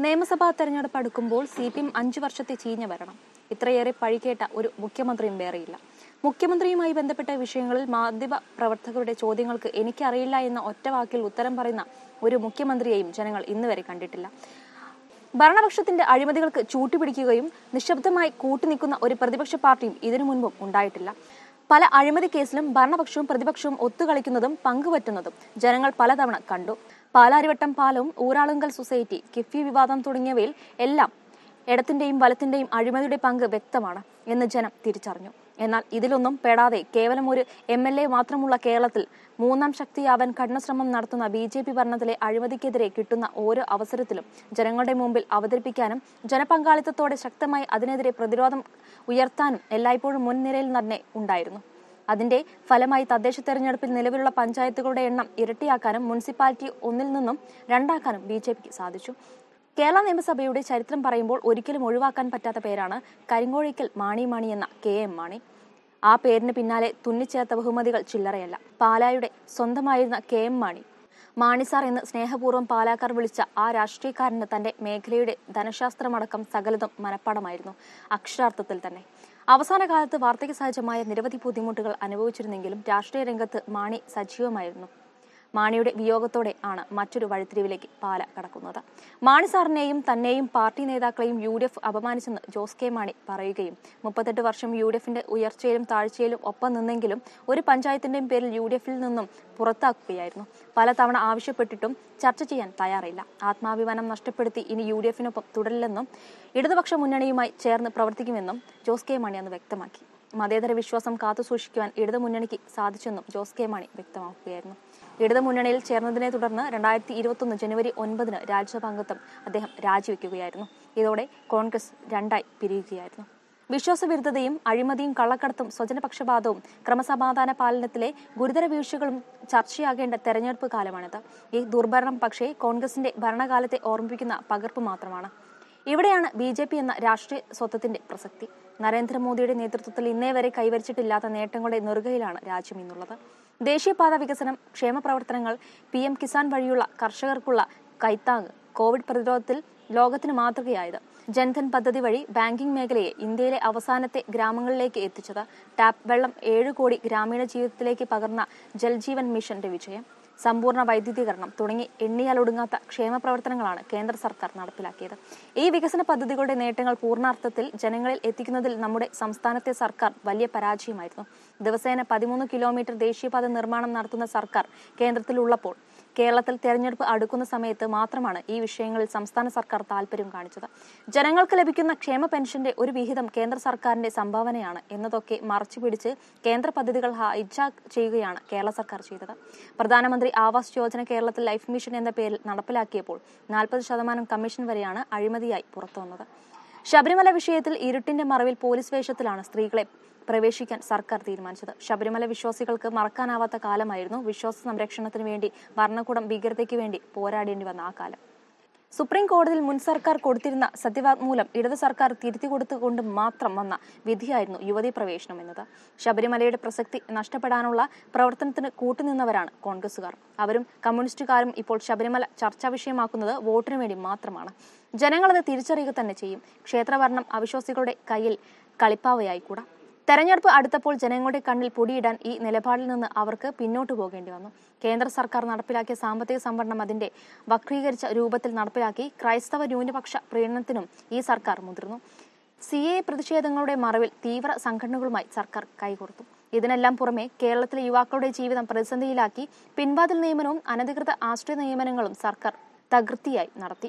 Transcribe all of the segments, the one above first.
നിയമസഭാ തെരഞ്ഞെടുപ്പ് അടുക്കുമ്പോൾ സി പി എം അഞ്ചു വർഷത്തെ ചീഞ്ഞ ഭരണം ഇത്രയേറെ പഴികേട്ട ഒരു മുഖ്യമന്ത്രിയും വേറെയില്ല മുഖ്യമന്ത്രിയുമായി ബന്ധപ്പെട്ട വിഷയങ്ങളിൽ മാധ്യമ പ്രവർത്തകരുടെ ചോദ്യങ്ങൾക്ക് എനിക്കറിയില്ല എന്ന ഒറ്റ വാക്കിൽ ഉത്തരം പറയുന്ന ഒരു മുഖ്യമന്ത്രിയെയും ജനങ്ങൾ ഇന്നുവരെ കണ്ടിട്ടില്ല ഭരണപക്ഷത്തിന്റെ അഴിമതികൾക്ക് ചൂട്ടുപിടിക്കുകയും നിശബ്ദമായി കൂട്ടുനിൽക്കുന്ന ഒരു പ്രതിപക്ഷ പാർട്ടിയും ഇതിനു മുൻപും ഉണ്ടായിട്ടില്ല പല അഴിമതി കേസിലും ഭരണപക്ഷവും പ്രതിപക്ഷവും ഒത്തുകളിക്കുന്നതും പങ്കുപറ്റുന്നതും ജനങ്ങൾ പലതവണ കണ്ടു പാലാരിവട്ടം പാലവും ഊരാളുങ്കൽ സൊസൈറ്റി കിഫ്ബി വിവാദം തുടങ്ങിയവയിൽ എല്ലാം ഇടത്തിന്റെയും വലത്തിന്റെയും അഴിമതിയുടെ പങ്ക് വ്യക്തമാണ് എന്ന് ജനം തിരിച്ചറിഞ്ഞു എന്നാൽ ഇതിലൊന്നും പെടാതെ കേവലം ഒരു എം എൽ എ മാത്രമുള്ള കേരളത്തിൽ മൂന്നാം ശക്തിയാവാൻ കഠിനശ്രമം നടത്തുന്ന ബി ജെ പി ഭരണത്തിലെ അഴിമതിക്കെതിരെ കിട്ടുന്ന ഓരോ അവസരത്തിലും ജനങ്ങളുടെ മുമ്പിൽ അവതരിപ്പിക്കാനും ജനപങ്കാളിത്തത്തോടെ ശക്തമായി അതിനെതിരെ പ്രതിരോധം ഉയർത്താനും എല്ലായ്പ്പോഴും മുൻനിരയിൽ തന്നെ ഉണ്ടായിരുന്നു അതിന്റെ ഫലമായി തദ്ദേശ തെരഞ്ഞെടുപ്പിൽ നിലവിലുള്ള പഞ്ചായത്തുകളുടെ എണ്ണം ഇരട്ടിയാക്കാനും മുനിസിപ്പാലിറ്റി ഒന്നിൽ നിന്നും രണ്ടാക്കാനും ബി ജെ പിക്ക് സാധിച്ചു കേരള നിയമസഭയുടെ ചരിത്രം പറയുമ്പോൾ ഒരിക്കലും ഒഴിവാക്കാൻ പറ്റാത്ത പേരാണ് കരിങ്കോഴിക്കൽ മാണി മാണി എന്ന കെ എം മാണി ആ പേരിന് പിന്നാലെ തുന്നിച്ചേർത്ത ബഹുമതികൾ ചില്ലറയല്ല പാലായുടെ സ്വന്തമായിരുന്ന കെ എം മാണി മാണിസാർ എന്ന് സ്നേഹപൂർവ്വം പാലാക്കാർ വിളിച്ച ആ രാഷ്ട്രീയക്കാരന് തന്റെ മേഖലയുടെ ധനശാസ്ത്രമടക്കം സകലതും മനപ്പാടമായിരുന്നു അക്ഷരാർത്ഥത്തിൽ തന്നെ അവസാന കാലത്ത് വാർദ്ധക്യ സഹജമായ നിരവധി ബുദ്ധിമുട്ടുകൾ അനുഭവിച്ചിരുന്നെങ്കിലും രാഷ്ട്രീയ രംഗത്ത് മാണി സജീവമായിരുന്നു മാണിയുടെ വിയോഗത്തോടെ ആണ് മറ്റൊരു വഴിത്തിരിവിലേക്ക് പാല കടക്കുന്നത് മാണി സാറിനെയും തന്നെയും പാർട്ടി നേതാക്കളെയും യു ഡി എഫ് അപമാനിച്ചെന്ന് ജോസ് കെ മാണി പറയുകയും മുപ്പത്തെട്ട് വർഷം യു ഡി എഫിന്റെ ഉയർച്ചയിലും താഴ്ചയിലും ഒപ്പം നിന്നെങ്കിലും ഒരു പഞ്ചായത്തിന്റെയും പേരിൽ യു ഡി എഫിൽ നിന്നും പുറത്താക്കുകയായിരുന്നു പലതവണ ആവശ്യപ്പെട്ടിട്ടും ചർച്ച ചെയ്യാൻ തയ്യാറില്ല ആത്മാഭിമാനം നഷ്ടപ്പെടുത്തി ഇനി യു ഡി എഫിനൊപ്പം തുടരില്ലെന്നും ഇടതുപക്ഷ മുന്നണിയുമായി ചേർന്ന് പ്രവർത്തിക്കുമെന്നും ജോസ് കെ മാണി അന്ന് വ്യക്തമാക്കി മതേതര വിശ്വാസം കാത്തുസൂക്ഷിക്കുവാൻ ഇടതു മുന്നണിക്ക് സാധിച്ചെന്നും ജോസ് കെ മാണി വ്യക്തമാക്കുകയായിരുന്നു ഇടതു മുന്നണിയിൽ ചേർന്നതിനെ തുടർന്ന് രണ്ടായിരത്തി ഇരുപത്തൊന്ന് ജനുവരി ഒൻപതിന് രാജ്യസഭാ അംഗത്വം അദ്ദേഹം രാജിവെക്കുകയായിരുന്നു ഇതോടെ കോൺഗ്രസ് രണ്ടായി പിരിയുകയായിരുന്നു വിശ്വാസവിരുദ്ധതയും അഴിമതിയും കള്ളക്കടത്തും സ്വജനപക്ഷപാതവും ക്രമസമാധാന പാലനത്തിലെ ഗുരുതര വീഴ്ചകളും ചർച്ചയാകേണ്ട തെരഞ്ഞെടുപ്പ് കാലമാണിത് ഈ ദുർഭരണം പക്ഷേ കോൺഗ്രസിന്റെ ഭരണകാലത്തെ ഓർമ്മിപ്പിക്കുന്ന പകർപ്പ് മാത്രമാണ് ഇവിടെയാണ് ബി ജെ പി എന്ന രാഷ്ട്രീയ സ്വത്വത്തിന്റെ പ്രസക്തി നരേന്ദ്രമോദിയുടെ നേതൃത്വത്തിൽ ഇന്നേ വരെ കൈവരിച്ചിട്ടില്ലാത്ത നേട്ടങ്ങളുടെ നെറുകയിലാണ് രാജ്യം ഇന്നുള്ളത് ദേശീയപാത വികസനം ക്ഷേമ പ്രവർത്തനങ്ങൾ പി എം കിസാൻ വഴിയുള്ള കർഷകർക്കുള്ള കൈത്താങ് കോവിഡ് പ്രതിരോധത്തിൽ ലോകത്തിന് മാതൃകയായത് ജൻധൻ പദ്ധതി വഴി ബാങ്കിംഗ് മേഖലയെ ഇന്ത്യയിലെ അവസാനത്തെ ഗ്രാമങ്ങളിലേക്ക് എത്തിച്ചത് ടാപ്പ് വെള്ളം ഏഴ് കോടി ഗ്രാമീണ ജീവിതത്തിലേക്ക് പകർന്ന ജൽജീവൻ മിഷന്റെ വിജയം സമ്പൂർണ്ണ വൈദ്യുതീകരണം തുടങ്ങി എണ്ണിയാലൊടുങ്ങാത്ത ക്ഷേമ പ്രവർത്തനങ്ങളാണ് കേന്ദ്ര സർക്കാർ നടപ്പിലാക്കിയത് ഈ വികസന പദ്ധതികളുടെ നേട്ടങ്ങൾ പൂർണ്ണാർത്ഥത്തിൽ ജനങ്ങളിൽ എത്തിക്കുന്നതിൽ നമ്മുടെ സംസ്ഥാനത്തെ സർക്കാർ വലിയ പരാജയമായിരുന്നു ദിവസേന പതിമൂന്ന് കിലോമീറ്റർ ദേശീയപാത നിർമ്മാണം നടത്തുന്ന സർക്കാർ കേന്ദ്രത്തിലുള്ളപ്പോൾ കേരളത്തിൽ തെരഞ്ഞെടുപ്പ് അടുക്കുന്ന സമയത്ത് മാത്രമാണ് ഈ വിഷയങ്ങളിൽ സംസ്ഥാന സർക്കാർ താല്പര്യം കാണിച്ചത് ജനങ്ങൾക്ക് ലഭിക്കുന്ന ക്ഷേമ പെൻഷന്റെ ഒരു വിഹിതം കേന്ദ്ര സർക്കാരിന്റെ സംഭാവനയാണ് എന്നതൊക്കെ മറച്ചുപിടിച്ച് കേന്ദ്ര പദ്ധതികൾ ഹൈജാക്ക് ചെയ്യുകയാണ് കേരള സർക്കാർ ചെയ്തത് പ്രധാനമന്ത്രി ആവാസ് യോജന കേരളത്തിൽ ലൈഫ് മിഷൻ എന്ന പേരിൽ നടപ്പിലാക്കിയപ്പോൾ നാൽപ്പത് ശതമാനം കമ്മീഷൻ വരെയാണ് അഴിമതിയായി പുറത്തുവന്നത് ശബരിമല വിഷയത്തിൽ ഇരുട്ടിന്റെ മറവിൽ പോലീസ് വേഷത്തിലാണ് സ്ത്രീകളെ പ്രവേശിക്കാൻ സർക്കാർ തീരുമാനിച്ചത് ശബരിമല വിശ്വാസികൾക്ക് മറക്കാനാവാത്ത കാലമായിരുന്നു വിശ്വാസ സംരക്ഷണത്തിന് വേണ്ടി ഭരണകൂടം ഭീകരതയ്ക്ക് വേണ്ടി പോരാടേണ്ടി വന്ന ആ കാലം സുപ്രീം കോടതിയിൽ മുൻ സർക്കാർ കൊടുത്തിരുന്ന സത്യവാങ്മൂലം ഇടത് സർക്കാർ തിരുത്തി കൊടുത്തുകൊണ്ട് മാത്രം വന്ന വിധിയായിരുന്നു യുവതി പ്രവേശനം എന്നത് ശബരിമലയുടെ പ്രസക്തി നഷ്ടപ്പെടാനുള്ള പ്രവർത്തനത്തിന് കൂട്ടുനിന്നവരാണ് കോൺഗ്രസുകാർ അവരും കമ്മ്യൂണിസ്റ്റുകാരും ഇപ്പോൾ ശബരിമല ചർച്ചാ വിഷയമാക്കുന്നത് വോട്ടിനു വേണ്ടി മാത്രമാണ് ജനങ്ങളത് തിരിച്ചറിയുക തന്നെ ചെയ്യും ക്ഷേത്രഭരണം അവിശ്വാസികളുടെ കയ്യിൽ കളിപ്പാവയായി കൂടാ തെരഞ്ഞെടുപ്പ് അടുത്തപ്പോൾ ജനങ്ങളുടെ കണ്ണിൽ പൊടിയിടാൻ ഈ നിലപാടിൽ നിന്ന് അവർക്ക് പിന്നോട്ടു പോകേണ്ടി വന്നു കേന്ദ്ര സർക്കാർ നടപ്പിലാക്കിയ സാമ്പത്തിക സംവരണം അതിന്റെ വക്രീകരിച്ച രൂപത്തിൽ നടപ്പിലാക്കി ക്രൈസ്തവ ന്യൂനപക്ഷ പ്രീണനത്തിനും ഈ സർക്കാർ മുതിർന്നു സി എ പ്രതിഷേധങ്ങളുടെ മറവിൽ തീവ്ര സംഘടനകളുമായി സർക്കാർ കൈകോർത്തു ഇതിനെല്ലാം പുറമെ കേരളത്തിലെ യുവാക്കളുടെ ജീവിതം പ്രതിസന്ധിയിലാക്കി പിൻവാതിൽ നിയമനവും അനധികൃത ആശ്രയ നിയമനങ്ങളും സർക്കാർ തകൃതിയായി നടത്തി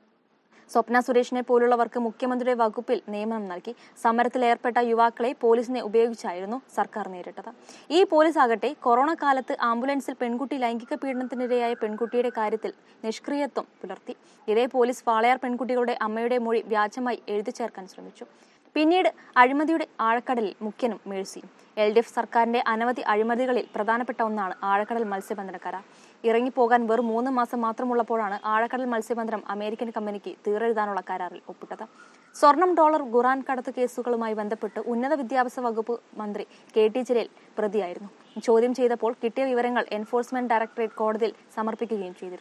സ്വപ്ന സുരേഷിനെ പോലുള്ളവർക്ക് മുഖ്യമന്ത്രിയുടെ വകുപ്പിൽ നിയമനം നൽകി സമരത്തിൽ ഏർപ്പെട്ട യുവാക്കളെ പോലീസിനെ ഉപയോഗിച്ചായിരുന്നു സർക്കാർ നേരിട്ടത് ഈ പോലീസ് ആകട്ടെ കൊറോണ കാലത്ത് ആംബുലൻസിൽ പെൺകുട്ടി ലൈംഗിക പീഡനത്തിനിരയായ പെൺകുട്ടിയുടെ കാര്യത്തിൽ നിഷ്ക്രിയത്വം പുലർത്തി ഇതേ പോലീസ് വാളയാർ പെൺകുട്ടികളുടെ അമ്മയുടെ മൊഴി വ്യാജമായി എഴുതി ചേർക്കാൻ ശ്രമിച്ചു പിന്നീട് അഴിമതിയുടെ ആഴക്കടലിൽ മുഖ്യനും മേഴ്സിയും എൽ ഡി എഫ് സർക്കാരിന്റെ അനവധി അഴിമതികളിൽ പ്രധാനപ്പെട്ട ഒന്നാണ് ആഴക്കടൽ മത്സ്യബന്ധന കരാർ ഇറങ്ങിപ്പോകാൻ വെറും മൂന്ന് മാസം മാത്രമുള്ളപ്പോഴാണ് ആഴക്കടൽ മത്സ്യബന്ധനം അമേരിക്കൻ കമ്പനിക്ക് തീരെഴുതാനുള്ള കരാറിൽ ഒപ്പിട്ടത് സ്വർണം ഡോളർ ഖുറാൻ കടത്ത് കേസുകളുമായി ബന്ധപ്പെട്ട് ഉന്നത വിദ്യാഭ്യാസ വകുപ്പ് മന്ത്രി കെ ടി ജലീൽ പ്രതിയായിരുന്നു ചോദ്യം ചെയ്തപ്പോൾ കിട്ടിയ വിവരങ്ങൾ എൻഫോഴ്സ്മെന്റ് ഡയറക്ടറേറ്റ് കോടതിയിൽ സമർപ്പിക്കുകയും ചെയ്തിരുന്നു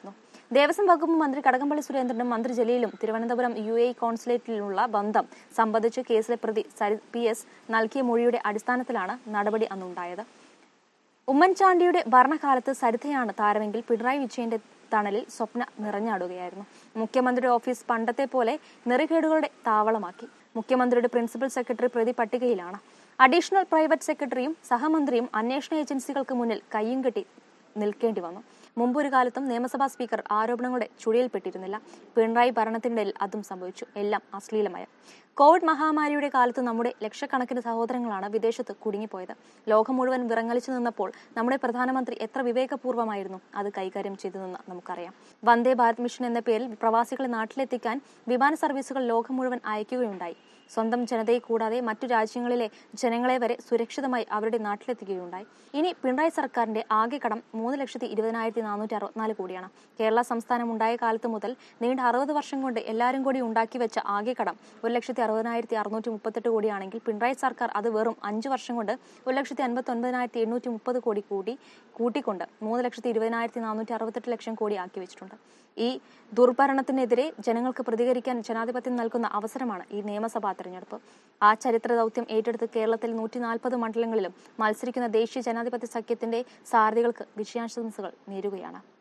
ദേവസ്വം വകുപ്പ് മന്ത്രി കടകംപള്ളി സുരേന്ദ്രനും മന്ത്രി ജലീലും തിരുവനന്തപുരം യു എ കോൺസുലേറ്റിലുള്ള ബന്ധം സംബന്ധിച്ച് കേസിലെ പ്രതി സരി പി എസ് നൽകിയ മൊഴിയുടെ അടിസ്ഥാനത്തിലാണ് നടപടി അന്നുണ്ടായത് ഉമ്മൻചാണ്ടിയുടെ ഭരണകാലത്ത് സരിതയാണ് താരമെങ്കിൽ പിണറായി വിജയന്റെ തണലിൽ സ്വപ്ന നിറഞ്ഞാടുകയായിരുന്നു മുഖ്യമന്ത്രിയുടെ ഓഫീസ് പണ്ടത്തെ പോലെ നെറികേടുകളുടെ താവളമാക്കി മുഖ്യമന്ത്രിയുടെ പ്രിൻസിപ്പൽ സെക്രട്ടറി പ്രതി പട്ടികയിലാണ് അഡീഷണൽ പ്രൈവറ്റ് സെക്രട്ടറിയും സഹമന്ത്രിയും അന്വേഷണ ഏജൻസികൾക്ക് മുന്നിൽ കയ്യും കെട്ടി നിൽക്കേണ്ടി വന്നു മുമ്പൊരു കാലത്തും നിയമസഭാ സ്പീക്കർ ആരോപണങ്ങളുടെ ചുഴിയിൽപ്പെട്ടിരുന്നില്ല പിണറായി ഭരണത്തിനിടയിൽ അതും സംഭവിച്ചു എല്ലാം അശ്ലീലമയം കോവിഡ് മഹാമാരിയുടെ കാലത്ത് നമ്മുടെ ലക്ഷക്കണക്കിന് സഹോദരങ്ങളാണ് വിദേശത്ത് കുടുങ്ങിപ്പോയത് ലോകം മുഴുവൻ വിറങ്ങലിച്ചു നിന്നപ്പോൾ നമ്മുടെ പ്രധാനമന്ത്രി എത്ര വിവേകപൂർവ്വമായിരുന്നു അത് കൈകാര്യം ചെയ്തതെന്ന് നമുക്കറിയാം വന്ദേ ഭാരത് മിഷൻ എന്ന പേരിൽ പ്രവാസികളെ നാട്ടിലെത്തിക്കാൻ വിമാന സർവീസുകൾ ലോകം മുഴുവൻ അയക്കുകയുണ്ടായി സ്വന്തം ജനതയെ കൂടാതെ മറ്റു രാജ്യങ്ങളിലെ ജനങ്ങളെ വരെ സുരക്ഷിതമായി അവരുടെ നാട്ടിലെത്തിക്കുകയുണ്ടായി ഇനി പിണറായി സർക്കാരിന്റെ ആകെ കടം മൂന്ന് ലക്ഷത്തി ഇരുപതിനായിരത്തി നാനൂറ്റി അറുപത്തിനാല് കോടിയാണ് കേരള സംസ്ഥാനം ഉണ്ടായ കാലത്ത് മുതൽ നീണ്ട അറുപത് വർഷം കൊണ്ട് എല്ലാവരും കൂടി ഉണ്ടാക്കി വെച്ച ആകെ കടം ഒരു ലക്ഷത്തി അറുപതിനായിരത്തി അറുന്നൂറ്റി മുപ്പത്തെട്ട് കോടിയാണെങ്കിൽ പിണറായി സർക്കാർ അത് വെറും അഞ്ച് വർഷം കൊണ്ട് ഒരു ലക്ഷത്തി അൻപത്തി ഒൻപതിനായിരത്തി എണ്ണൂറ്റി മുപ്പത് കോടി കൂടി കൂട്ടിക്കൊണ്ട് മൂന്ന് ലക്ഷത്തി ഇരുപതിനായിരത്തി നാനൂറ്റി അറുപത്തെട്ട് ലക്ഷം കോടി ആക്കി വെച്ചിട്ടുണ്ട് ഈ ദുർഭരണത്തിനെതിരെ ജനങ്ങൾക്ക് പ്രതികരിക്കാൻ ജനാധിപത്യം നൽകുന്ന അവസരമാണ് ഈ നിയമസഭാ തെരഞ്ഞെടുപ്പ് ആ ചരിത്ര ദൗത്യം ഏറ്റെടുത്ത് കേരളത്തിൽ നൂറ്റി നാൽപ്പത് മണ്ഡലങ്ങളിലും മത്സരിക്കുന്ന ദേശീയ ജനാധിപത്യ സഖ്യത്തിന്റെ സാരഥികൾക്ക് വിജയാശംസകൾ നേരുകയാണ്